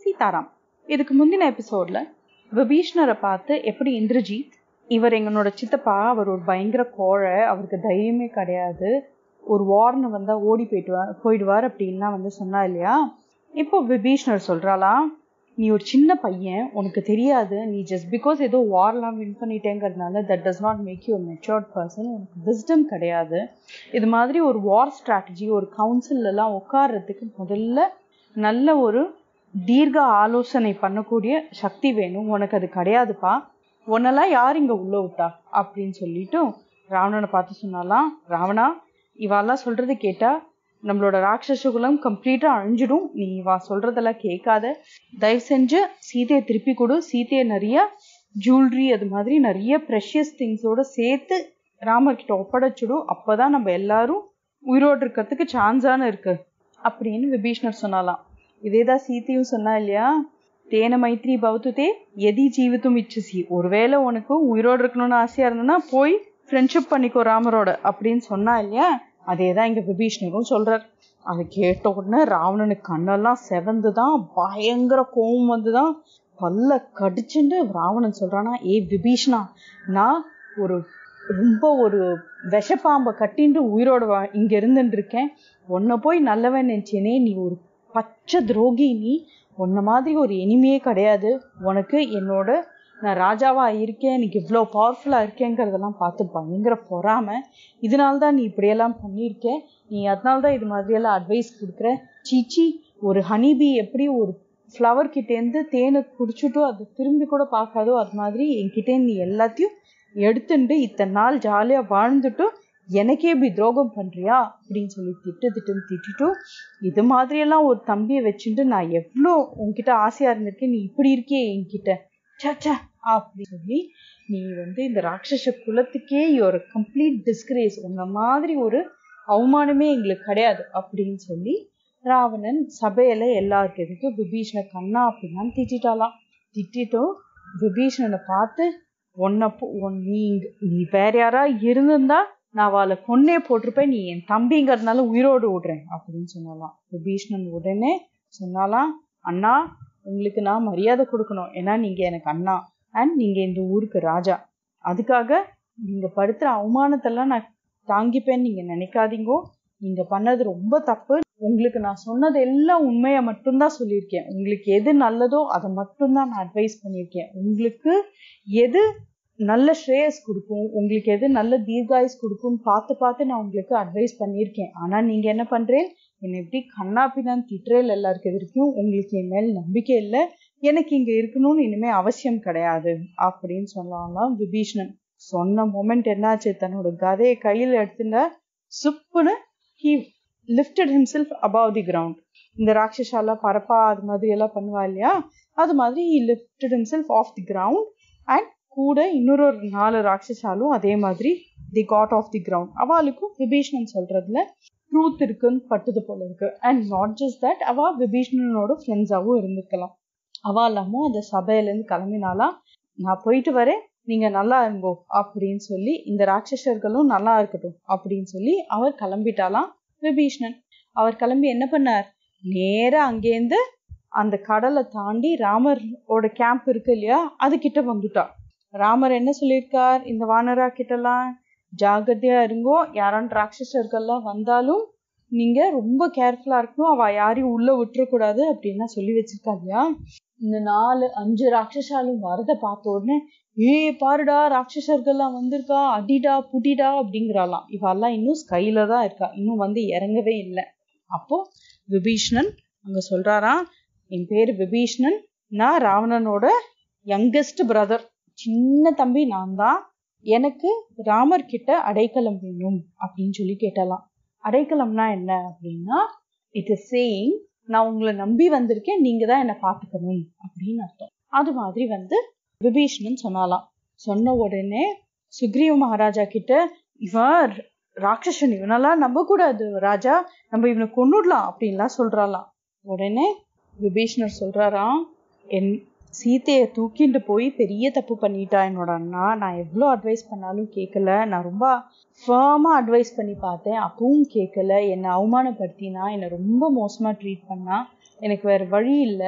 சீதாராம் இதுக்கு முந்தின எபிசோட்ல விபீஷ்ணரை பார்த்து எப்படி இந்திரஜித் இவர் எங்களோட சித்தப்பா அவர் ஒரு பயங்கர கோழை அவருக்கு தைரியமே கிடையாது ஒரு வார்னு வந்தா ஓடி போயிட்டு போயிடுவார் அப்படின்லாம் வந்து சொன்னா இல்லையா இப்போ விபீஷ்ணர் சொல்றாளா நீ ஒரு சின்ன பையன் உனக்கு தெரியாது நீ ஜஸ்ட் பிகாஸ் ஏதோ வார்லாம் வின் பண்ணிட்டேங்கிறதுனால that does not make you matured person உனக்கு விஸ்டம் கிடையாது இது மாதிரி ஒரு வார் ஸ்ட்ராட்டஜி ஒரு கவுன்சிலெலாம் உட்கார்றதுக்கு முதல்ல நல்ல ஒரு தீர்க்க ஆலோசனை பண்ணக்கூடிய சக்தி வேணும் உனக்கு அது கிடையாதுப்பா உன்னெல்லாம் யார் இங்கே உள்ள விட்டா அப்படின்னு சொல்லிட்டு ராவணனை பார்த்து சொன்னாலாம் ராவணா இவாலாம் சொல்றது கேட்டா நம்மளோட ராட்சசகுலம் கம்ப்ளீட்டா அழிஞ்சிடும் நீ இவா சொல்றதெல்லாம் கேட்காத தயவு செஞ்சு சீதையை திருப்பி கொடு சீதையை நிறைய ஜுவல்லரி அது மாதிரி நிறைய ப்ரெஷியஸ் திங்ஸோட சேர்த்து ராமர் கிட்ட ஒப்படைச்சிடும் அப்பதான் நம்ம எல்லாரும் உயிரோடு இருக்கிறதுக்கு சான்ஸான இருக்கு அப்படின்னு விபீஷ்ணர் சொன்னாலாம் இதேதான் சீத்தையும் சொன்னா இல்லையா தேன மைத்ரி பவத்துதே எதி ஜீவித்தும் இச்சசி ஒருவேளை உனக்கு உயிரோடு இருக்கணும்னு ஆசையா இருந்ததுன்னா போய் ஃப்ரெண்ட்ஷிப் பண்ணிக்கோ ராமரோட அப்படின்னு சொன்னா இல்லையா அதே தான் இங்க விபீஷ்ணரும் சொல்றார் அதை கேட்ட உடனே ராவணனுக்கு கண்ணெல்லாம் செவந்துதான் பயங்கர கோபம் வந்துதான் பல்ல கடிச்சுட்டு ராவணன் சொல்றானா ஏ விபீஷ்ணா நான் ஒரு ரொம்ப ஒரு விஷப்பாம்பை கட்டின்ட்டு உயிரோட வா- இங்க இருந்துட்டு இருக்கேன் உன்னை போய் நல்லவன் நினைச்சேனே நீ ஒரு பச்சை துரோகி நீ உன்ன மாதிரி ஒரு எனிமையே கிடையாது உனக்கு என்னோட நான் ராஜாவா இருக்கேன் எனக்கு இவ்வளோ பவர்ஃபுல்லா இருக்கேங்கிறதெல்லாம் பார்த்து பயங்கர பொறாம இதனால தான் நீ இப்படியெல்லாம் பண்ணியிருக்க நீ அதனால தான் இது மாதிரியெல்லாம் அட்வைஸ் கொடுக்குற சீச்சி ஒரு ஹனிபி எப்படி ஒரு ஃப்ளவர் கிட்டேருந்து தேனை குடிச்சிட்டோ அது திரும்பி கூட பார்க்காதோ அது மாதிரி என்கிட்டேருந்து நீ எல்லாத்தையும் எடுத்துட்டு இத்தனை நாள் ஜாலியாக வாழ்ந்துட்டு எனக்கே இப்படி துரோகம் பண்றியா அப்படின்னு சொல்லி திட்டு திட்டுன்னு திட்டிட்டும் இது மாதிரியெல்லாம் ஒரு தம்பியை வச்சுட்டு நான் எவ்வளோ உன்கிட்ட ஆசையா இருந்திருக்கேன் நீ இப்படி இருக்கியே என்கிட்ட சச்சா அப்படி சொல்லி நீ வந்து இந்த ராட்சச குலத்துக்கே ஒரு கம்ப்ளீட் டிஸ்கிரேஸ் உன்ன மாதிரி ஒரு அவமானமே எங்களுக்கு கிடையாது அப்படின்னு சொல்லி ராவணன் சபையில எல்லாருக்கு எதுக்கு விபீஷண கண்ணா அப்படின்னான்னு திட்டாலாம் திட்டிட்டும் விபீஷணனை பார்த்து உன்னை போ- உன் நீ இங்க- நீ வேற யாரா இருந்திருந்தா நான் அவளை கொன்னே போட்டிருப்பேன் நீ என் தம்பிங்கிறதுனால உயிரோடு விடுறேன் அப்படின்னு சொன்னாலாம் விபீஷ்ணன் உடனே சொன்னாலாம் அண்ணா உங்களுக்கு நான் மரியாதை கொடுக்கணும் ஏன்னா நீங்க எனக்கு அண்ணா அண்ட் நீங்க இந்த ஊருக்கு ராஜா அதுக்காக நீங்க படுத்துற அவமானத்தெல்லாம் நான் தாங்கிப்பேன்னு நீங்க நினைக்காதீங்கோ நீங்க பண்ணது ரொம்ப தப்பு உங்களுக்கு நான் சொன்னது எல்லாம் உண்மையை மட்டும்தான் சொல்லியிருக்கேன் உங்களுக்கு எது நல்லதோ அதை மட்டும்தான் நான் அட்வைஸ் பண்ணியிருக்கேன் உங்களுக்கு எது நல்ல ஸ்ரேயஸ் கொடுக்கும் உங்களுக்கு எது நல்ல தீர்காயுஸ் கொடுக்கும்னு பார்த்து பார்த்து நான் உங்களுக்கு அட்வைஸ் பண்ணியிருக்கேன் ஆனா நீங்க என்ன பண்றேன் என்னை எப்படி கண்ணா பின்னான்னு திட்டுறேல் எல்லாருக்கு வரைக்கும் உங்களுக்கு என் மேல் நம்பிக்கை இல்லை எனக்கு இங்க இருக்கணும்னு இனிமே அவசியம் கிடையாது அப்படின்னு சொல்லலாம் விபீஷணன் சொன்ன மொமெண்ட் என்னாச்சு தன்னோட கதையை கையில எடுத்துட்ட சுப்புன்னு he lifted himself above the ground இந்த ராட்சசாலா பரப்பா அது மாதிரி எல்லாம் பண்ணுவா இல்லையா அது மாதிரி he lifted himself off the ground and கூட இன்னொரு ஒரு நாலு ராட்சசாலும் அதே மாதிரி the god of the ground அவளுக்கும் விபீஷணன் சொல்றதுல ட்ரூத் இருக்குன்னு பட்டுது போல இருக்கு அண்ட் நாட் ஜஸ்ட் தட் அவ விபீஷணனோட ஃப்ரெண்ட்ஸாகவும் இருந்திருக்கலாம் அவ இல்லாம அந்த சபையிலேருந்து கிளம்பினாலாம் நான் போயிட்டு வரேன் நீங்க நல்லா இருங்கோ அப்படின்னு சொல்லி இந்த ராட்சசர்களும் நல்லா இருக்கட்டும் அப்படின்னு சொல்லி அவர் கிளம்பிட்டாலாம் விபீஷ்ணன் அவர் கிளம்பி என்ன பண்ணார் நேரா அங்கேருந்து அந்த கடலை தாண்டி ராமரோட கேம்ப் இருக்கு இல்லையா அது கிட்ட வந்துட்டா ராமர் என்ன சொல்லியிருக்கார் இந்த வானரா கிட்டலாம் ஜாகிரதையா இருங்கோ யாரான் ராட்சசர்கள்லாம் வந்தாலும் நீங்க ரொம்ப கேர்ஃபுல்லா இருக்கணும் அவ யாரையும் உள்ள விட்டுறக்கூடாது அப்படின்னா சொல்லி வச்சிருக்கா இல்லையா இந்த நாலு அஞ்சு ராட்சசாலும் வரத பார்த்த உடனே ஏ பாருடா ராட்சசர்கள்லாம் வந்திருக்கா அடிடா புடிடா அப்படிங்கிறாளாம் இவெல்லாம் இன்னும் ஸ்கைல தான் இருக்கா இன்னும் வந்து இறங்கவே இல்லை அப்போ விபீஷ்ணன் அங்க சொல்றாராம் என் பேரு விபீஷ்ணன் நான் ராவணனோட யங்கஸ்ட் பிரதர் சின்ன தம்பி நான் தான் எனக்கு ராமர் கிட்ட அடைக்கலம் வேணும் அப்படின்னு சொல்லி கேட்டலாம் அடைக்கலம்னா என்ன அப்படின்னா இட் இஸ் சேயிங் நான் உங்களை நம்பி வந்திருக்கேன் நீங்க தான் என்னை பார்த்துக்கணும் அப்படின்னு அர்த்தம் அது மாதிரி வந்து விபீஷ்ணன் சொன்னாலாம் சொன்ன உடனே சுக்ரீவ மகாராஜா கிட்ட இவன் ராட்சசன் இவனெல்லாம் நம்ப கூடாது ராஜா நம்ம இவனை கொன்னுடலாம் அப்படின்லாம் சொல்றாளாம் உடனே விபீஷ்ணர் சொல்றாராம் என் சீத்தையை தூக்கிட்டு போய் பெரிய தப்பு பண்ணிட்டா என்னோட அண்ணா நான் எவ்வளோ அட்வைஸ் பண்ணாலும் கேட்கல நான் ரொம்ப ஃபேமாக அட்வைஸ் பண்ணி பார்த்தேன் அப்பவும் கேட்கல என்னை அவமானப்படுத்தினா என்னை ரொம்ப மோசமாக ட்ரீட் பண்ணா எனக்கு வேற வழி இல்லை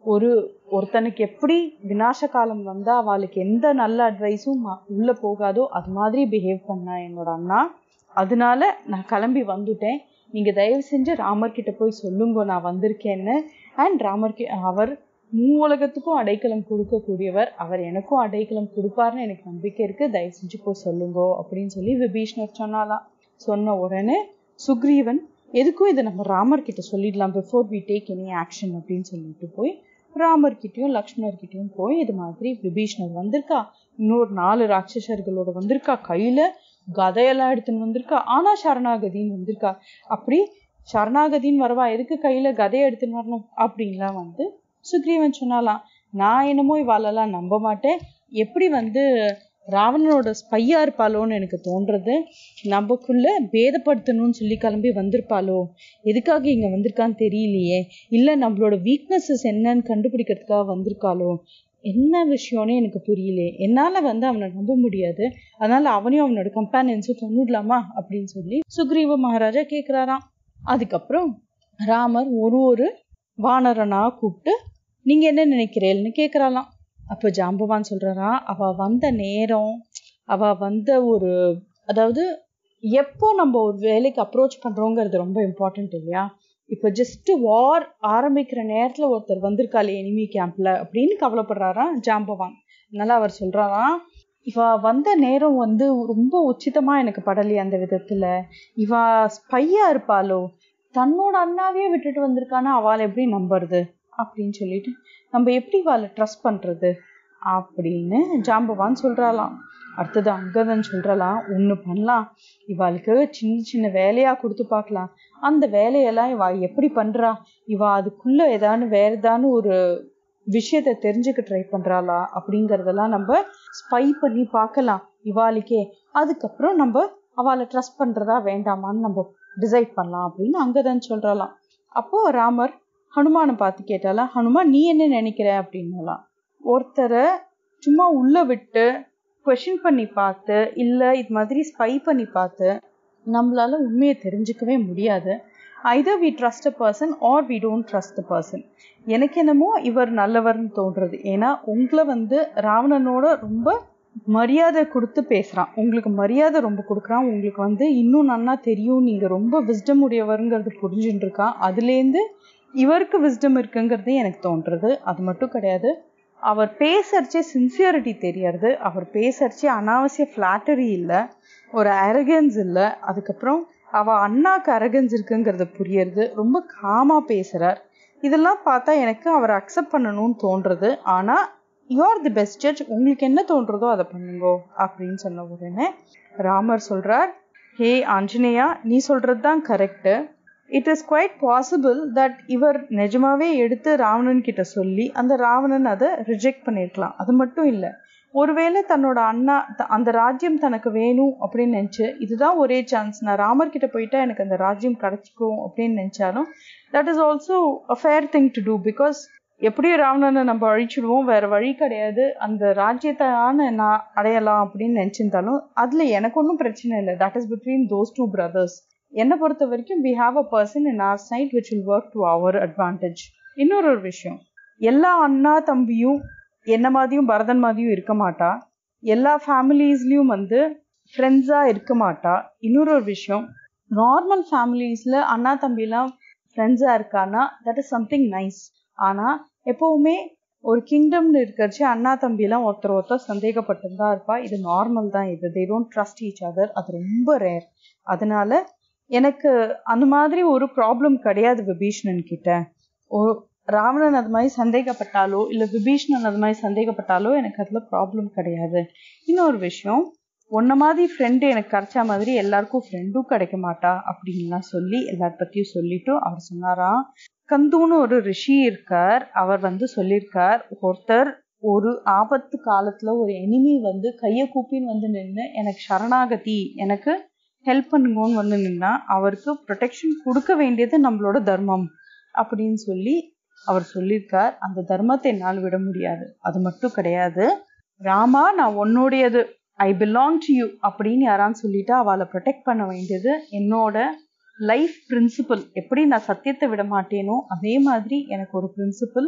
ஒரு ஒருத்தனுக்கு எப்படி விநாச காலம் வந்தா அவளுக்கு எந்த நல்ல அட்வைஸும் உள்ள போகாதோ அது மாதிரி பிஹேவ் பண்ணா என்னோட அண்ணா அதனால நான் கிளம்பி வந்துட்டேன் நீங்க தயவு செஞ்சு ராமர் கிட்ட போய் சொல்லுங்க நான் வந்திருக்கேன்னு அண்ட் ராமர் கி- அவர் மூ உலகத்துக்கும் அடைக்கலம் கொடுக்கக்கூடியவர் அவர் எனக்கும் அடைக்கலம் கொடுப்பாருன்னு எனக்கு நம்பிக்கை இருக்கு தயவு செஞ்சு போய் சொல்லுங்க அப்படின்னு சொல்லி விபீஷ்ணர் சொன்னாலாம் சொன்ன உடனே சுக்ரீவன் எதுக்கும் இதை நம்ம ராமர் கிட்ட சொல்லிடலாம் before we take any action அப்படின்னு சொல்லிட்டு போய் ராமர் கிட்டயும் லக்ஷ்மணர் கிட்டயும் போய் இது மாதிரி விபீஷ்ணர் வந்திருக்கா இன்னொரு நாலு ராட்சசர்களோட வந்திருக்கா கையில கதையெல்லாம் எடுத்துன்னு வந்திருக்கா ஆனா சரணாகதின்னு வந்திருக்கா அப்படி சரணாகதின்னு வரவா எதுக்கு கையில கதையை எடுத்துன்னு வரணும் அப்படின்லாம் வந்து சுக்ரீவன் சொன்னாலாம் நான் என்னமோ இவாளெல்லாம் நம்ப மாட்டேன் எப்படி வந்து ராவணனோட ஸ்பையா இருப்பாளோன்னு எனக்கு தோன்றது நமக்குள்ள பேதப்படுத்தணும்னு சொல்லி கிளம்பி வந்திருப்பாளோ எதுக்காக இங்க வந்திருக்கான்னு தெரியலையே இல்ல நம்மளோட வீக்னஸஸ் என்னன்னு கண்டுபிடிக்கிறதுக்காக வந்திருக்காளோ என்ன விஷயம்னே எனக்கு புரியலையே என்னால வந்து அவனை நம்ப முடியாது அதனால அவனையும் அவனோட கம்பேனியன்ஸும் கொண்டுடலாமா அப்படின்னு சொல்லி சுக்ரீவ மகாராஜா கேக்குறாராம் அதுக்கப்புறம் ராமர் ஒரு ஒரு வானரனா கூப்பிட்டு நீங்க என்ன நினைக்கிறீங்கன்னு கேக்குறாளாம் அப்போ ஜாம்பவான் சொல்றாராம் அவ வந்த நேரம் அவ வந்த ஒரு அதாவது எப்போ நம்ம ஒரு வேலைக்கு அப்ரோச் பண்றோங்கிறது ரொம்ப இம்பார்ட்டன்ட் இல்லையா இப்போ ஜஸ்ட் வார் ஆரம்பிக்கிற நேரத்துல ஒருத்தர் வந்திருக்காளே எனிமி கேம்ப்ல அப்படின்னு கவலைப்படுறாராம் ஜாம்பவான் அதனால அவர் சொல்றாராம் இவ வந்த நேரம் வந்து ரொம்ப உச்சிதமா எனக்கு படலையே அந்த விதத்துல இவ ஸ்பையா இருப்பாளோ தன்னோட அண்ணாவே விட்டுட்டு வந்திருக்கானா அவளை எப்படி நம்புறது அப்படின்னு சொல்லிட்டு நம்ம எப்படி இவாளை ட்ரஸ்ட் பண்றது அப்படின்னு ஜாம்பவான் சொல்றாளாம் அடுத்தது அங்கதன் சொல்றலாம் ஒண்ணு பண்ணலாம் இவாளுக்கு சின்ன சின்ன வேலையா கொடுத்து பார்க்கலாம் அந்த வேலையெல்லாம் இவ எப்படி பண்றா இவ அதுக்குள்ள ஏதானு வேற ஏதானு ஒரு விஷயத்த தெரிஞ்சுக்க ட்ரை பண்றாளா அப்படிங்கறதெல்லாம் நம்ம ஸ்பை பண்ணி பார்க்கலாம் இவாளுக்கே அதுக்கப்புறம் நம்ம அவளை ட்ரஸ்ட் பண்றதா வேண்டாமான்னு நம்ம டிசைட் பண்ணலாம் அப்படின்னு அங்கதான் சொல்றாளாம் அப்போ ராமர் ஹனுமானை பார்த்து கேட்டாலா ஹனுமான் நீ என்ன நினைக்கிற அப்படின்னாலாம் ஒருத்தரை சும்மா உள்ள விட்டு கொஷின் பண்ணி பார்த்து இல்லை இது மாதிரி ஸ்பை பண்ணி பார்த்து நம்மளால உண்மையை தெரிஞ்சுக்கவே முடியாது either we trust a person or we don't trust the person எனக்கு என்னமோ இவர் நல்லவர்னு தோன்றது ஏன்னா உங்களை வந்து ராவணனோட ரொம்ப மரியாதை கொடுத்து பேசுறான் உங்களுக்கு மரியாதை ரொம்ப கொடுக்குறான் உங்களுக்கு வந்து இன்னும் நன்னா தெரியும் நீங்க ரொம்ப விஸ்டம் உடையவருங்கிறது புரிஞ்சுட்டு இருக்கான் அதுலேருந்து இவருக்கு விஸ்டம் இருக்குங்கிறது எனக்கு தோன்றது அது மட்டும் கிடையாது அவர் பேசுறச்சே சின்சியரிட்டி தெரியறது அவர் பேசுறச்சே அனாவசிய ஃப்ளாட்டரி இல்லை ஒரு அரகன்ஸ் இல்லை அதுக்கப்புறம் அவ அண்ணாக்கு அரகன்ஸ் இருக்குங்கிறது புரியறது ரொம்ப காமா பேசுறார் இதெல்லாம் பார்த்தா எனக்கு அவரை அக்செப்ட் பண்ணணும்னு தோன்றது ஆனா யூஆர் தி பெஸ்ட் ஜட்ஜ் உங்களுக்கு என்ன தோன்றதோ அதை பண்ணுங்கோ அப்படின்னு சொன்ன உடனே ராமர் சொல்றார் ஹே ஆஞ்சநேயா நீ சொல்றது தான் correct it is quite possible that இவர் நிஜமாவே எடுத்து ராவணன் கிட்ட சொல்லி அந்த ராவணன் அதை ரிஜெக்ட் பண்ணியிருக்கலாம் அது மட்டும் இல்லை ஒருவேளை தன்னோட அண்ணா த- அந்த ராஜ்யம் தனக்கு வேணும் அப்படின்னு நினைச்சு இதுதான் ஒரே சான்ஸ் நான் ராமர் கிட்ட போயிட்டா எனக்கு அந்த ராஜ்யம் கிடைச்சிக்கும் அப்படின்னு நினைச்சாலும் that is also a fair thing to do because எப்படியும் ராவணனை நம்ம அழிச்சிடுவோம் வேற வழி கிடையாது அந்த ராஜ்யத்தான நான் அடையலாம் அப்படின்னு நினைச்சிருந்தாலும் அதுல எனக்கு ஒன்றும் பிரச்சனை இல்லை that is between those two brothers என்னை பொறுத்த வரைக்கும் we have a person in our side which will work to our advantage இன்னொரு ஒரு விஷயம் எல்லா அண்ணா தம்பியும் என்ன மாதிரியும் பரதன் மாதிரியும் இருக்க மாட்டா எல்லா ஃபேமிலிஸ்லயும் வந்து ஃப்ரெண்ட்ஸா இருக்க மாட்டா இன்னொரு ஒரு விஷயம் நார்மல் ஃபேமிலிஸ்ல அண்ணா தம்பிலாம் ஃப்ரெண்ட்ஸா இருக்கானா தட் இஸ் சம்திங் நைஸ் ஆனா எப்பவுமே ஒரு கிங்டம்னு இருக்கிறச்சு அண்ணா தம்பிலாம் ஒருத்தர் ஒருத்தர் சந்தேகப்பட்டு தான் இருப்பா இது நார்மல் தான் இது they don't trust each other அது ரொம்ப ரேர் அதனால எனக்கு அந்த மாதிரி ஒரு ப்ராப்ளம் கிடையாது விபீஷ்ணன் கிட்ட ஒரு ராவணன் அது மாதிரி சந்தேகப்பட்டாலோ இல்ல விபீஷ்ணன் அது மாதிரி சந்தேகப்பட்டாலோ எனக்கு அதுல ப்ராப்ளம் கிடையாது இன்னொரு விஷயம் உன்ன மாதிரி ஃப்ரெண்டு எனக்கு கிடைச்ச மாதிரி எல்லாருக்கும் ஃப்ரெண்டும் கிடைக்க மாட்டா அப்படின்லாம் சொல்லி எல்லார் பத்தியும் சொல்லிட்டு அவர் சொன்னாராம் கந்துன்னு ஒரு ரிஷி இருக்கார் அவர் வந்து சொல்லியிருக்கார் ஒருத்தர் ஒரு ஆபத்து காலத்துல ஒரு எனிமி வந்து கையை கூப்பின்னு வந்து நின்று எனக்கு சரணாகதி எனக்கு ஹெல்ப் பண்ணுங்கன்னு வந்து நின்னா அவருக்கு ப்ரொடெக்ஷன் கொடுக்க வேண்டியது நம்மளோட தர்மம் அப்படின்னு சொல்லி அவர் சொல்லியிருக்கார் அந்த தர்மத்தை என்னால் விட முடியாது அது மட்டும் கிடையாது ராமா நான் உன்னுடையது ஐ பிலாங் டு யூ அப்படின்னு யாரான்னு சொல்லிட்டு அவளை ப்ரொடெக்ட் பண்ண வேண்டியது என்னோட லைஃப் பிரின்சிபல் எப்படி நான் சத்தியத்தை விட மாட்டேனோ அதே மாதிரி எனக்கு ஒரு பிரின்சிபல்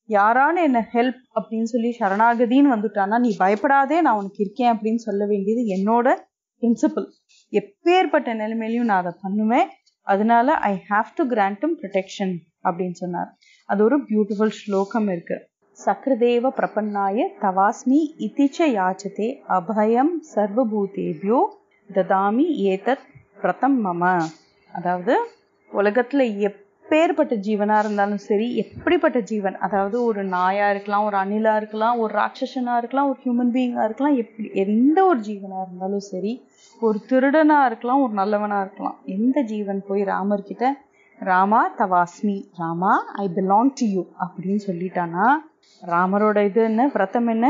யாரான என்ன ஹெல்ப் அப்படின்னு சொல்லி சரணாகதின்னு வந்துட்டானா நீ பயப்படாதே நான் உனக்கு இருக்கேன் அப்படின்னு சொல்ல வேண்டியது என்னோட பிரின்சிபல் எப்பேற்பட்ட நிலைமையிலையும் நான் அதை பண்ணுவேன் அதனால I have to grant him protection அப்படின்னு சொன்னார் அது ஒரு பியூட்டிஃபுல் ஸ்லோகம் இருக்கு சக்ரதேவ பிரபன்னாய தவாஸ்மி இத்திச்ச யாச்சதே அபயம் சர்வபூதேபியோ ததாமி ஏதத் பிரதம் மம அதாவது உலகத்துல எப்பேற்பட்ட ஜீவனா இருந்தாலும் சரி எப்படிப்பட்ட ஜீவன் அதாவது ஒரு நாயா இருக்கலாம் ஒரு அணிலா இருக்கலாம் ஒரு ராட்சசனா இருக்கலாம் ஒரு ஹியூமன் பீயிங்கா இருக்கலாம் எப்படி எந்த ஒரு ஜீவனா இருந்தாலும் சரி ஒரு திருடனா இருக்கலாம் ஒரு நல்லவனா இருக்கலாம் எந்த ஜீவன் போய் ராமர் கிட்ட ராமா தவாஸ்மி Rama I belong to you அப்படின்னு சொல்லிட்டானா ராமரோட இது என்ன விரதம் என்ன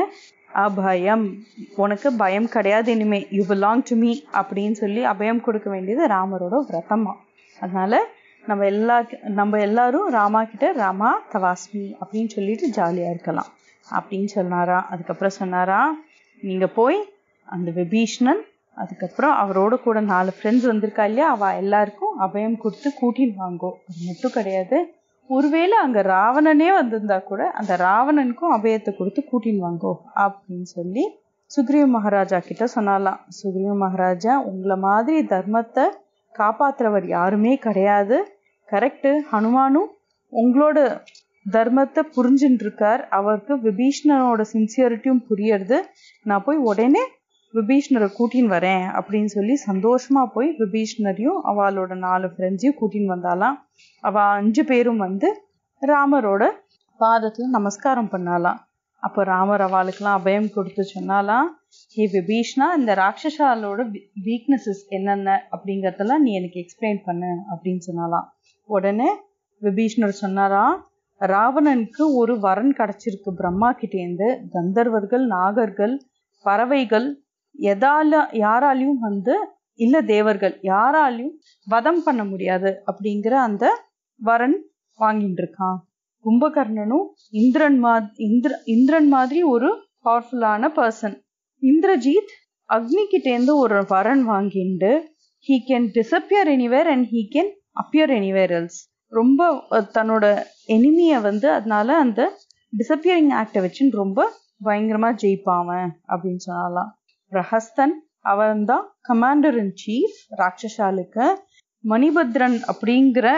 அபயம் உனக்கு பயம் கிடையாது இனிமே யூ பிலாங் டு மீ அப்படின்னு சொல்லி அபயம் கொடுக்க வேண்டியது ராமரோட விரதமா அதனால நம்ம எல்லா நம்ம எல்லாரும் ராமா கிட்ட ராமா தவாஸ்மி அப்படின்னு சொல்லிட்டு ஜாலியா இருக்கலாம் அப்படின்னு சொன்னாரா அதுக்கப்புறம் சொன்னாரா நீங்க போய் அந்த விபீஷ்ணன் அதுக்கப்புறம் அவரோட கூட நாலு ஃப்ரெண்ட்ஸ் வந்திருக்கா இல்லையா அவ எல்லாருக்கும் அபயம் கொடுத்து கூட்டின்னு வாங்கோ அது மட்டும் கிடையாது ஒருவேளை அங்க ராவணனே வந்திருந்தா கூட அந்த ராவணனுக்கும் அபயத்தை கொடுத்து கூட்டின்னு வாங்கோ அப்படின்னு சொல்லி சுக்ரீவ மகாராஜா கிட்ட சொன்னாலாம் சுக்ரீவ மகாராஜா உங்களை மாதிரி தர்மத்தை காப்பாத்துறவர் யாருமே கிடையாது கரெக்டு ஹனுமானும் உங்களோட தர்மத்தை புரிஞ்சுட்டு இருக்கார் அவருக்கு விபீஷ்ணனோட சின்சியரிட்டியும் புரியறது நான் போய் உடனே விபீஷ்ணரை கூட்டின்னு வரேன் அப்படின்னு சொல்லி சந்தோஷமா போய் விபீஷ்ணரையும் அவளோட நாலு ஃப்ரெண்ட்ஸையும் கூட்டின்னு வந்தாலாம் அவ அஞ்சு பேரும் வந்து ராமரோட பாதத்துல நமஸ்காரம் பண்ணாலாம் அப்போ ராமர் அவளுக்கெல்லாம் அபயம் கொடுத்து சொன்னாலாம் ஹே விபீஷ்ணா இந்த ராட்சசாலோட வீக்னஸஸ் என்னென்ன அப்படிங்கறதெல்லாம் நீ எனக்கு எக்ஸ்பிளைன் பண்ணு அப்படின்னு சொன்னாலாம் உடனே விபீஷ்ணர் சொன்னாராம் ராவணனுக்கு ஒரு வரன் கிடைச்சிருக்கு பிரம்மா கிட்டேந்து கந்தர்வர்கள் நாகர்கள் பறவைகள் எதால யாராலையும் வந்து இல்ல தேவர்கள் யாராலையும் வதம் பண்ண முடியாது அப்படிங்கிற அந்த வரன் வாங்கிட்டு இருக்கான் கும்பகர்ணனும் இந்திரன் மா இந்திர இந்திரன் மாதிரி ஒரு பவர்ஃபுல்லான பர்சன் இந்திரஜித் அக்னி கிட்டேந்து ஒரு வரன் வாங்கிண்டு he can disappear anywhere and he can appear anywhere else ரொம்ப தன்னோட எனிமிய வந்து அதனால அந்த டிசப்பியரிங் ஆக்டை வச்சுன்னு ரொம்ப பயங்கரமா ஜெயிப்பாவன் அப்படின்னு சொல்லலாம் பிரஹஸ்தன் அவன் தான் கமாண்டர் இன் சீஃப் ராட்சசாலுக்கு மணிபத்ரன் அப்படிங்கிற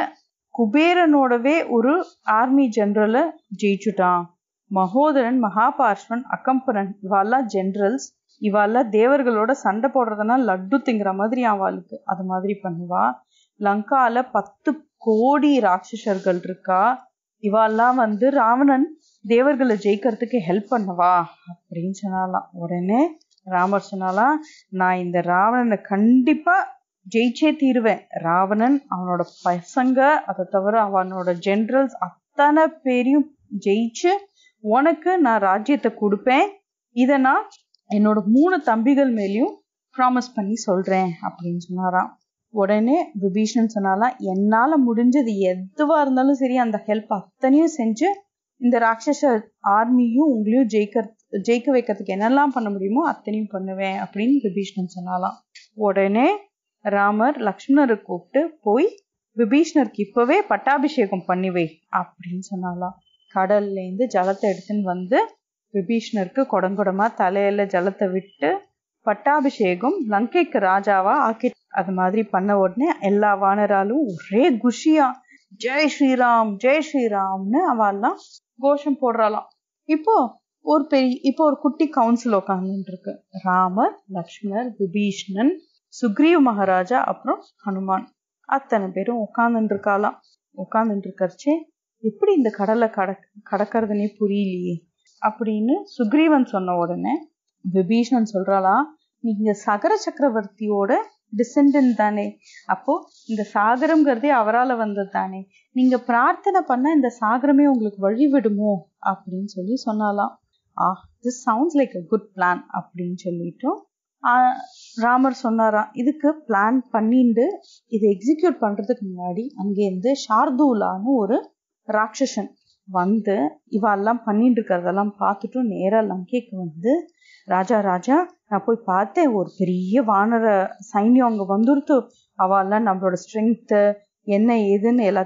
குபேரனோடவே ஒரு ஆர்மி ஜெனரலை ஜெயிச்சுட்டான் மகோதரன் மகாபார்ஷ்வன் அக்கம்பரன் இவாள்லாம் ஜெனரல்ஸ் இவாள்லாம் தேவர்களோட சண்டை போடுறதுனா லட்டு திங்கிற மாதிரி அவளுக்கு அது மாதிரி பண்ணுவா லங்கால பத்து கோடி ராட்சசர்கள் இருக்கா இவாள்லாம் வந்து ராவணன் தேவர்களை ஜெயிக்கிறதுக்கு ஹெல்ப் பண்ணவா அப்படின்னு சொன்னாலாம் உடனே ராமர் சொன்னாலாம் நான் இந்த ராவணனை கண்டிப்பா ஜெயிச்சே தீருவேன் ராவணன் அவனோட பசங்க அதை தவிர அவனோட ஜெனரல்ஸ் அத்தனை பேரையும் ஜெயிச்சு உனக்கு நான் ராஜ்யத்தை கொடுப்பேன் இதை நான் என்னோட மூணு தம்பிகள் மேலேயும் ப்ராமிஸ் பண்ணி சொல்றேன் அப்படின்னு சொன்னாராம் உடனே விபீஷன் சொன்னாலாம் என்னால முடிஞ்சது எதுவா இருந்தாலும் சரி அந்த ஹெல்ப் அத்தனையும் செஞ்சு இந்த ராட்சச ஆர்மியும் உங்களையும் ஜெயிக்க ஜெயிக்க வைக்கிறதுக்கு என்னெல்லாம் பண்ண முடியுமோ அத்தனையும் பண்ணுவேன் அப்படின்னு விபீஷ்ணன் சொன்னாலாம் உடனே ராமர் லக்ஷ்மணரை கூப்பிட்டு போய் விபீஷ்ணருக்கு இப்பவே பட்டாபிஷேகம் பண்ணிவை அப்படின்னு சொன்னாலாம் கடல்ல இருந்து ஜலத்தை எடுத்துன்னு வந்து விபீஷ்ணருக்கு குடங்குடமா தலையில ஜலத்தை விட்டு பட்டாபிஷேகம் லங்கைக்கு ராஜாவா ஆக்கி அது மாதிரி பண்ண உடனே எல்லா வானராலும் ஒரே குஷியா ஜெய் ஸ்ரீராம் ஜெய் ஸ்ரீராம்னு அவெல்லாம் கோஷம் போடுறாளாம் இப்போ ஒரு பெரிய இப்போ ஒரு குட்டி கவுன்சில் உட்காந்துட்டு இருக்கு ராமர் லக்ஷ்மணர் விபீஷ்ணன் சுக்ரீவ் மகாராஜா அப்புறம் ஹனுமான் அத்தனை பேரும் உட்காந்துட்டு இருக்காளாம் உட்காந்துட்டு இருக்கறச்சே எப்படி இந்த கடலை கட கடக்கிறதுனே புரியலையே அப்படின்னு சுக்ரீவன் சொன்ன உடனே விபீஷணன் சொல்றாளாம் நீங்க சகர சக்கரவர்த்தியோட டிசெண்டன்ட் தானே அப்போ இந்த சாகரம்ங்கிறதே அவரால் வந்தது தானே நீங்க பிரார்த்தனை பண்ண இந்த சாகரமே உங்களுக்கு வழி விடுமோ அப்படின்னு சொல்லி சொன்னாலாம் ஆ this sounds like a good plan அப்படின்னு சொல்லிட்டும் ராமர் சொன்னாராம் இதுக்கு பிளான் பண்ணிட்டு இதை எக்ஸிக்யூட் பண்றதுக்கு முன்னாடி அங்கேருந்து ஷார்தூலான்னு ஒரு ராட்சசன் வந்து இவெல்லாம் பண்ணிட்டு இருக்கிறதெல்லாம் பார்த்துட்டு நேரா லங்கைக்கு வந்து ராஜா ராஜா நான் போய் பார்த்தேன் ஒரு பெரிய வானர சைன்யம் அங்க வந்துருத்து அவெல்லாம் நம்மளோட ஸ்ட்ரென்த்து என்ன ஏதுன்னு எல்லாத்தையும்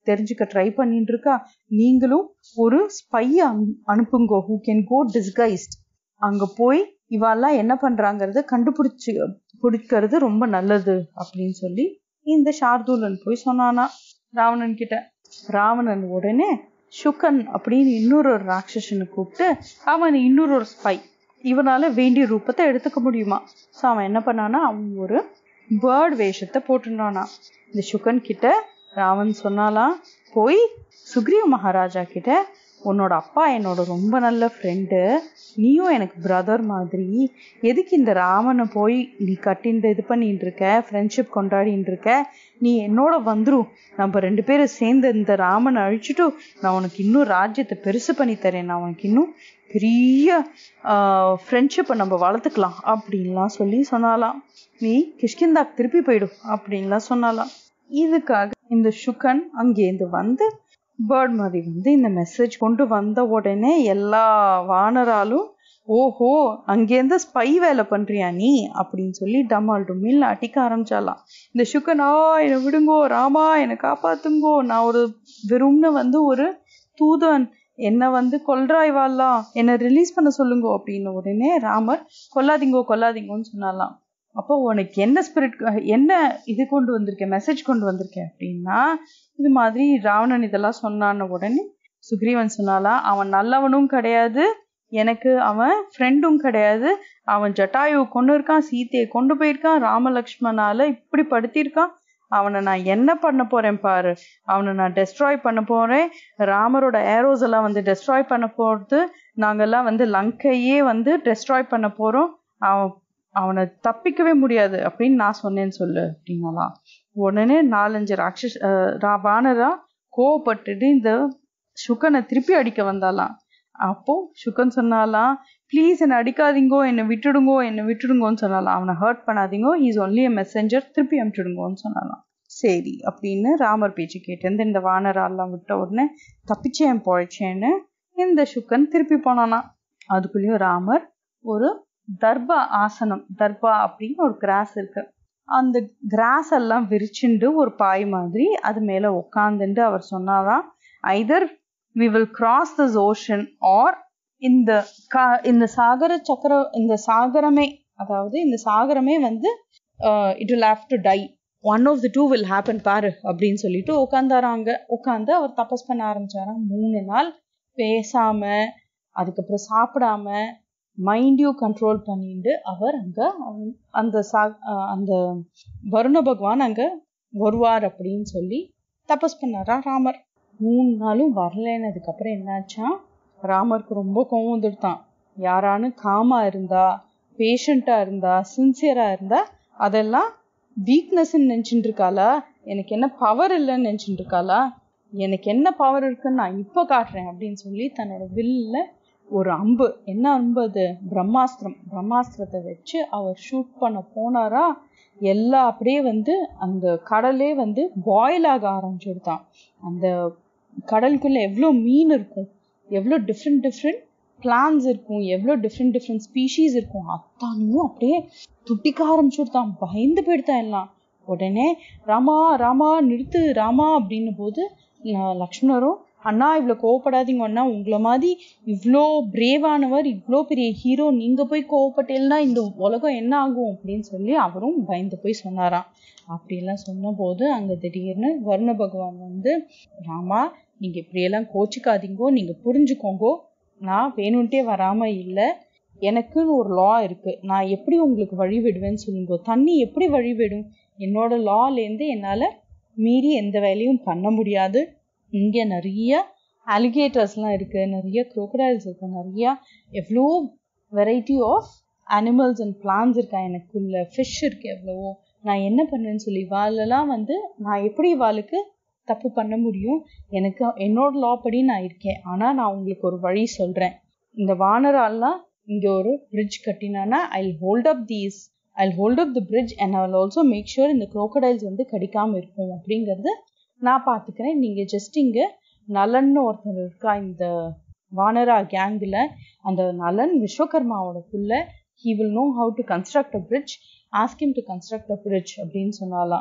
தெரிஞ்சுக்க ட்ரை பண்ணிட்டு இருக்கா நீங்களும் ஒரு ஸ்பை அனுப்புங்க ஹூ கேன் கோ டிஸ்கைஸ்ட் அங்க போய் இவாலாம் என்ன பண்றாங்கிறத கண்டுபிடிச்சு பிடிக்கிறது ரொம்ப நல்லது அப்படின்னு சொல்லி இந்த ஷார்தூலன் போய் சொன்னானா ராவணன் கிட்ட ராவணன் உடனே சுக்கன் அப்படின்னு இன்னொரு ஒரு ராட்சசனை கூப்பிட்டு அவன் இன்னொரு ஒரு ஸ்பை இவனால வேண்டிய ரூபத்தை எடுத்துக்க முடியுமா ஸோ அவன் என்ன பண்ணானா அவன் ஒரு பேர்ட் வேஷத்தை போட்டுனானா இந்த சுக்கன் கிட்ட ராவன் சொன்னாலாம் போய் சுக்ரீவ மகாராஜா கிட்ட உன்னோட அப்பா என்னோட ரொம்ப நல்ல ஃப்ரெண்டு நீயும் எனக்கு பிரதர் மாதிரி எதுக்கு இந்த ராமனை போய் நீ கட்டிந்து இது பண்ணிட்டு இருக்க ஃப்ரெண்ட்ஷிப் கொண்டாடிட்டு இருக்க நீ என்னோட வந்துரும் நம்ம ரெண்டு பேரும் சேர்ந்து இந்த ராமனை அழிச்சிட்டு நான் உனக்கு இன்னும் ராஜ்யத்தை பெருசு பண்ணி தரேன் நான் உனக்கு இன்னும் பெரிய ஃப்ரெண்ட்ஷிப்பை நம்ம வளர்த்துக்கலாம் அப்படின்லாம் சொல்லி சொன்னாலாம் நீ கிஷ்கிந்தாக் திருப்பி போயிடும் அப்படின்லாம் சொன்னாலாம் இதுக்காக இந்த சுகன் அங்கேருந்து வந்து பேர்ட் மாதிரி வந்து இந்த மெசேஜ் கொண்டு வந்த உடனே எல்லா வானராலும் ஓஹோ அங்கேருந்து ஸ்பை வேலை பண்றியா நீ அப்படின்னு சொல்லி டமால் டுமில் அடிக்க ஆரம்பிச்சாலாம் இந்த சுக்கனா என்னை விடுங்கோ ராமா என்னை காப்பாத்துங்கோ நான் ஒரு வெறும்னு வந்து ஒரு தூதன் என்னை வந்து கொல்றாய்வாலாம் என்னை ரிலீஸ் பண்ண சொல்லுங்க அப்படின்னு உடனே ராமர் கொல்லாதீங்கோ கொல்லாதீங்கோன்னு சொன்னாலாம் அப்போ உனக்கு என்ன ஸ்பிரிட் என்ன இது கொண்டு வந்திருக்கேன் மெசேஜ் கொண்டு வந்திருக்கேன் அப்படின்னா இது மாதிரி ராவணன் இதெல்லாம் சொன்னான உடனே சுக்ரீவன் சொன்னாலாம் அவன் நல்லவனும் கிடையாது எனக்கு அவன் ஃப்ரெண்டும் கிடையாது அவன் ஜட்டாயு கொண்டு இருக்கான் சீத்தையை கொண்டு போயிருக்கான் ராமலக்ஷ்மணால இப்படி படுத்தியிருக்கான் அவனை நான் என்ன பண்ண போறேன் பாரு அவனை நான் டெஸ்ட்ராய் பண்ண போறேன் ராமரோட ஏரோஸ் எல்லாம் வந்து டெஸ்ட்ராய் பண்ண போறது நாங்கெல்லாம் வந்து லங்கையே வந்து டெஸ்ட்ராய் பண்ண போறோம் அவன் அவனை தப்பிக்கவே முடியாது அப்படின்னு நான் சொன்னேன்னு சொல்லு அப்படின்னாலாம் உடனே நாலஞ்சு ராட்சஸ் வானரா கோவப்பட்டுட்டு இந்த சுக்கனை திருப்பி அடிக்க வந்தாலாம் அப்போ சுக்கன் சொன்னாலாம் ப்ளீஸ் என்னை அடிக்காதீங்கோ என்னை விட்டுடுங்கோ என்னை விட்டுடுங்கோன்னு சொன்னாலாம் அவனை ஹர்ட் பண்ணாதீங்கோ இஸ் ஒன்லி எ மெசஞ்சர் திருப்பி அனுப்பிச்சுடுங்கோன்னு சொன்னாலாம் சரி அப்படின்னு ராமர் பேச்சு கேட்டு இந்த வானராலாம் விட்ட உடனே தப்பிச்சேன் பொழைச்சேன்னு இந்த சுக்கன் திருப்பி போனானா அதுக்குள்ளேயும் ராமர் ஒரு தர்பா ஆசனம் தர்பா அப்படின்னு ஒரு கிராஸ் இருக்கு அந்த கிராஸ் எல்லாம் விரிச்சுண்டு ஒரு பாய் மாதிரி அது மேல உட்காந்துட்டு அவர் சொன்னாதான் either we will cross this ocean or இந்த இந்த சாகர சக்கர இந்த சாகரமே அதாவது இந்த சாகரமே வந்து it will have to die one of the two will happen பாரு அப்படின்னு சொல்லிட்டு உட்காந்தாராங்க உட்காந்து அவர் தபஸ் பண்ண ஆரம்பிச்சாராம் மூணு நாள் பேசாம அதுக்கப்புறம் சாப்பிடாம மைண்டையும் கண்ட்ரோல் பண்ணிட்டு அவர் அங்க அந்த சா அந்த வருண பகவான் அங்க வருவார் அப்படின்னு சொல்லி தபஸ் பண்ணாரா ராமர் மூணு நாளும் வரலன்னதுக்கு அப்புறம் என்னாச்சா ராமருக்கு ரொம்ப கோவம் வந்துடுதான் யாரானு காமா இருந்தா பேஷண்டா இருந்தா சின்சியரா இருந்தா அதெல்லாம் வீக்னஸ்ன்னு நினைச்சுட்டு இருக்காளா எனக்கு என்ன பவர் இல்லைன்னு நினைச்சுட்டு இருக்காளா எனக்கு என்ன பவர் இருக்குன்னு நான் இப்போ காட்டுறேன் அப்படின்னு சொல்லி தன்னோட வில்ல ஒரு அம்பு என்ன அம்பு அது பிரம்மாஸ்திரம் பிரம்மாஸ்திரத்தை வச்சு அவர் ஷூட் பண்ண போனாரா எல்லா அப்படியே வந்து அந்த கடலே வந்து பாயில் ஆக ஆரம்பிச்சுடுதான் அந்த கடலுக்குள்ள எவ்வளோ மீன் இருக்கும் எவ்வளோ டிஃப்ரெண்ட் டிஃப்ரெண்ட் பிளான்ஸ் இருக்கும் எவ்வளோ டிஃப்ரெண்ட் டிஃப்ரெண்ட் ஸ்பீஷீஸ் இருக்கும் அத்தானும் அப்படியே துட்டிக்க ஆரம்பிச்சுடுதான் பயந்து போயிடுதான் எல்லாம் உடனே ராமா ராமா நிறுத்து ராமா அப்படின்னு போது லக்ஷ்மணரும் அண்ணா இவ்வளோ கோவப்படாதீங்க அண்ணா உங்களை மாதிரி இவ்வளோ பிரேவானவர் இவ்வளோ பெரிய ஹீரோ நீங்க போய் கோவப்பட்டேன்னா இந்த உலகம் என்ன ஆகும் அப்படின்னு சொல்லி அவரும் பயந்து போய் சொன்னாராம் அப்படியெல்லாம் சொன்ன போது அங்க திடீர்னு வருண பகவான் வந்து ராமா நீங்க இப்படியெல்லாம் கோச்சிக்காதீங்கோ நீங்க புரிஞ்சுக்கோங்கோ நான் வேணும்ட்டே வராம இல்லை எனக்குன்னு ஒரு லா இருக்கு நான் எப்படி உங்களுக்கு வழி விடுவேன்னு சொல்லுங்க தண்ணி எப்படி வழி விடும் என்னோட லாலேருந்து என்னால மீறி எந்த வேலையும் பண்ண முடியாது இங்கே நிறைய அலிகேட்டர்ஸ்லாம் இருக்கு நிறைய குரோக்கடைல்ஸ் இருக்கு நிறைய எவ்வளோ variety of animals and plants இருக்கா எனக்குள்ள ஃபிஷ் இருக்கு எவ்வளவோ நான் என்ன பண்ணுவேன்னு சொல்லி வாழெல்லாம் வந்து நான் எப்படி வாளுக்கு தப்பு பண்ண முடியும் எனக்கு என்னோட லா படி நான் இருக்கேன் ஆனால் நான் உங்களுக்கு ஒரு வழி சொல்கிறேன் இந்த வானரால்லாம் இங்கே ஒரு பிரிட்ஜ் கட்டினானா I hold up these I hold up the bridge and I will also make sure இந்த குரோக்கடைல்ஸ் வந்து கடிக்காமல் இருக்கும் அப்படிங்கிறது நான் பார்த்துக்கிறேன் நீங்கள் ஜஸ்ட் இங்கே நலன்னு ஒருத்தர் இருக்கா இந்த வானரா கேங்கில் அந்த நலன் விஸ்வகர்மாவோட புள்ள he will know how to construct a bridge ask him to construct a bridge அப்படின்னு சொன்னாலாம்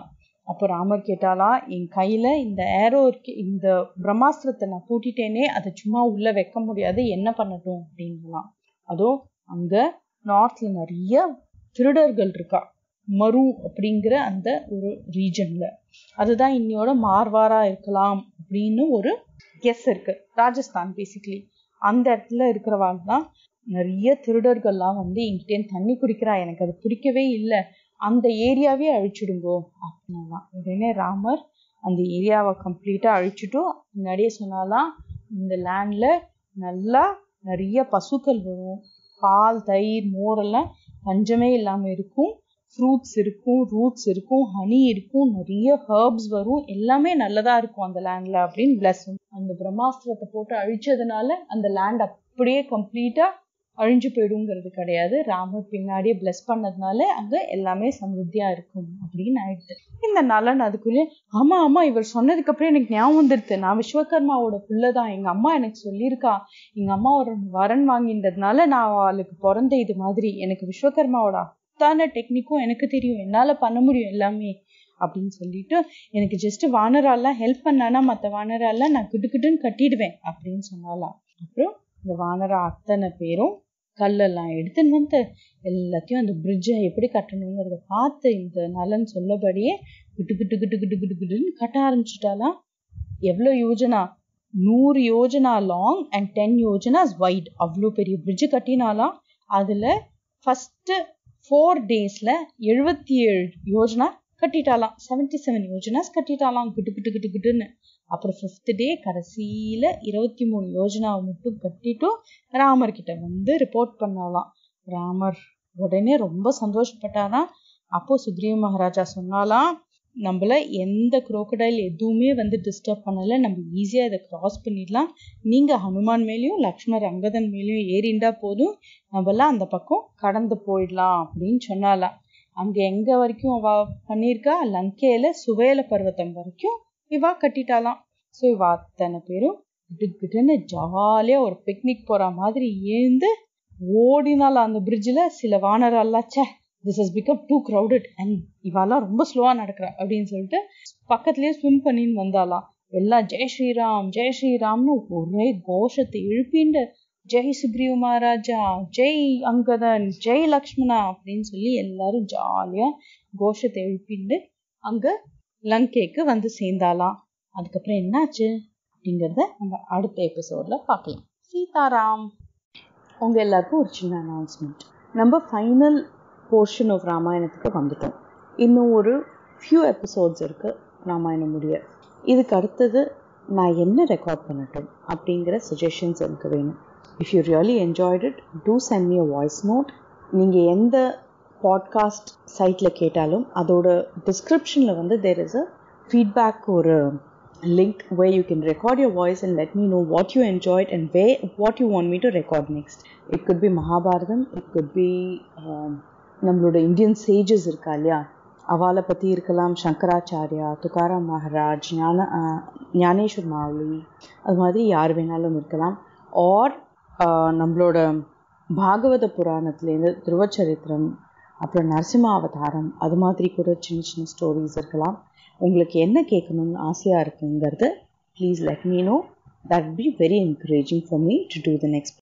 அப்போ ராமர் கேட்டாலா என் கையில் இந்த ஏரோ இருக்கு இந்த பிரம்மாஸ்திரத்தை நான் பூட்டிட்டேனே அதை சும்மா உள்ளே வைக்க முடியாது என்ன பண்ணட்டும் அப்படின்லாம் அதோ அங்கே நார்த்ல நிறைய திருடர்கள் இருக்கா மரு அப்படிங்கிற அந்த ஒரு ரீஜன்ல அதுதான் இன்னையோட மார்வாரா இருக்கலாம் அப்படின்னு ஒரு கெஸ் இருக்கு ராஜஸ்தான் பேசிக்கலி அந்த இடத்துல இருக்கிறவாங்க தான் நிறைய திருடர்கள்லாம் வந்து என்கிட்ட தண்ணி குடிக்கிறா எனக்கு அது பிடிக்கவே இல்லை அந்த ஏரியாவே அழிச்சிடுங்கோ அப்படின்னா உடனே ராமர் அந்த ஏரியாவை கம்ப்ளீட்டாக அழிச்சிட்டும் முன்னாடியே சொன்னாலாம் இந்த லேண்டில் நல்லா நிறைய பசுக்கள் வரும் பால் தயிர் மோரெல்லாம் பஞ்சமே இல்லாமல் இருக்கும் ஃப்ரூட்ஸ் இருக்கும் ரூட்ஸ் இருக்கும் ஹனி இருக்கும் நிறைய ஹர்ப்ஸ் வரும் எல்லாமே நல்லதாக இருக்கும் அந்த லேண்டில் அப்படின்னு பிளஸ் அந்த பிரம்மாஸ்திரத்தை போட்டு அழிச்சதுனால அந்த லேண்ட் அப்படியே கம்ப்ளீட்டாக அழிஞ்சு போயிடுங்கிறது கிடையாது ராமர் பின்னாடியே பிளஸ் பண்ணதுனால அங்கே எல்லாமே சமிருத்தியாக இருக்கும் அப்படின்னு ஆயிடுது இந்த நலன் அதுக்குள்ளேயே ஆமாம் ஆமாம் இவர் சொன்னதுக்கு அப்புறம் எனக்கு ஞாபகம் வந்துடுது நான் விஸ்வகர்மாவோட புள்ள தான் எங்கள் அம்மா எனக்கு சொல்லியிருக்கா எங்கள் அம்மா ஒரு வரன் வாங்கின்றதுனால நான் அவளுக்கு பிறந்த இது மாதிரி எனக்கு விஸ்வகர்மாவோட அத்தான டெக்னிக்கும் எனக்கு தெரியும் என்னால் பண்ண முடியும் எல்லாமே அப்படின்னு சொல்லிட்டு எனக்கு ஜஸ்ட் வானராலாம் ஹெல்ப் பண்ணானா மற்ற வானராலாம் நான் கிட்டு கிட்டுன்னு கட்டிடுவேன் அப்படின்னு சொன்னாலாம் அப்புறம் இந்த வானரா அத்தனை பேரும் கல்லெல்லாம் எடுத்துன்னு வந்து எல்லாத்தையும் அந்த பிரிட்ஜை எப்படி கட்டணுங்கிறத பார்த்து இந்த நலன் சொல்லபடியே கிட்டு கிட்டு கிட்டு கிட்டு கிட்டு கிட்டுன்னு கட்ட ஆரம்பிச்சுட்டாலாம் எவ்வளோ யோஜனா நூறு yojana long and ten yojanas wide அவ்வளோ பெரிய பிரிட்ஜு கட்டினாலாம் அதில் ஃபஸ்ட்டு ஃபோர் டேஸில் எழுபத்தி ஏழு யோஜனா கட்டிட்டாலாம் செவன்டி செவன் யோஜனாஸ் கட்டிட்டாலாம் கிட்டு கிட்டு கிட்டு கிட்டுன்னு அப்புறம் ஃபிஃப்த் டே கடைசியில் இருபத்தி மூணு யோஜனாவை மட்டும் கட்டிட்டும் ராமர் கிட்ட வந்து ரிப்போர்ட் பண்ணலாம் ராமர் உடனே ரொம்ப சந்தோஷப்பட்டாராம் அப்போ சுக்ரீவ மகாராஜா சொன்னாலாம் நம்மள எந்த குரோக்கடைல் எதுவுமே வந்து டிஸ்டர்ப் பண்ணலை நம்ம ஈஸியாக இதை கிராஸ் பண்ணிடலாம் நீங்கள் ஹனுமான் மேலேயும் லக்ஷ்மர் அங்கதன் மேலேயும் ஏறிண்டா போதும் நம்மளாம் அந்த பக்கம் கடந்து போயிடலாம் அப்படின்னு சொன்னாலாம் அங்கே எங்கே வரைக்கும் அவ பண்ணியிருக்கா லங்கையில் சுவேல பர்வத்தம் வரைக்கும் இவா கட்டிட்டாலாம் ஸோ இவா அத்தனை பேரும் கிட்டுன்னு ஜாலியாக ஒரு பிக்னிக் போகிற மாதிரி ஏந்து ஓடினால அந்த பிரிட்ஜில் சில வானரெல்லாம் say this has become too crowded and இவாலாம் ரொம்ப ஸ்லோவாக நடக்கிறா அப்படின்னு சொல்லிட்டு பக்கத்துலேயே ஸ்விம் பண்ணின்னு வந்தாலாம் எல்லாம் ஜெய் ஸ்ரீராம் ஜெய் ஸ்ரீராம்னு ஒரே கோஷத்தை எழுப்பிண்டு ஜெய் சுக்ரீவ மகாராஜா ஜெய் அங்கதன் ஜெய் லக்ஷ்மணா அப்படின்னு சொல்லி எல்லாரும் ஜாலியாக கோஷத்தை எழுப்பிண்டு அங்கே லங்கைக்கு வந்து சேர்ந்தாலாம் அதுக்கப்புறம் என்னாச்சு அப்படிங்கிறத நம்ம அடுத்த எபிசோடில் பார்க்கலாம் சீதாராம் உங்கள் எல்லாருக்கும் ஒரு சின்ன அனௌன்ஸ்மெண்ட் நம்ம ஃபைனல் போர்ஷன் ஆஃப் ராமாயணத்துக்கு வந்துட்டோம் இன்னும் ஒரு ஃபியூ எபிசோட்ஸ் இருக்குது ராமாயணம் முடிய இதுக்கு அடுத்தது நான் என்ன ரெக்கார்ட் பண்ணட்டும் அப்படிங்கிற சஜஷன்ஸ் எனக்கு வேணும் if you really enjoyed it do send me a voice note நீங்கள் எந்த பாட்காஸ்ட் சைட்டில் கேட்டாலும் அதோட டிஸ்கிரிப்ஷனில் வந்து தேர் இஸ் அ ஃபீட்பேக் ஒரு link where you can record your voice and let me know what you enjoyed and where what you want me to record next. It could be Mahabharatam, it could be um, நம்மளோட Indian sages இருக்கா இல்லையா அவளை பற்றி இருக்கலாம் சங்கராச்சாரியா துகாராம் மகாராஜ் ஞான ஞானேஸ்வர் மாவளி அது மாதிரி யார் வேணாலும் இருக்கலாம் ஆர் நம்மளோட பாகவத புராணத்துலேருந்து திருவச்சரித்திரம் அப்புறம் நரசிம்ம அவதாரம் அது மாதிரி கூட சின்ன சின்ன ஸ்டோரிஸ் இருக்கலாம் உங்களுக்கு என்ன கேட்கணும்னு ஆசையாக இருக்குங்கிறது please let me know that be very encouraging for me to do the next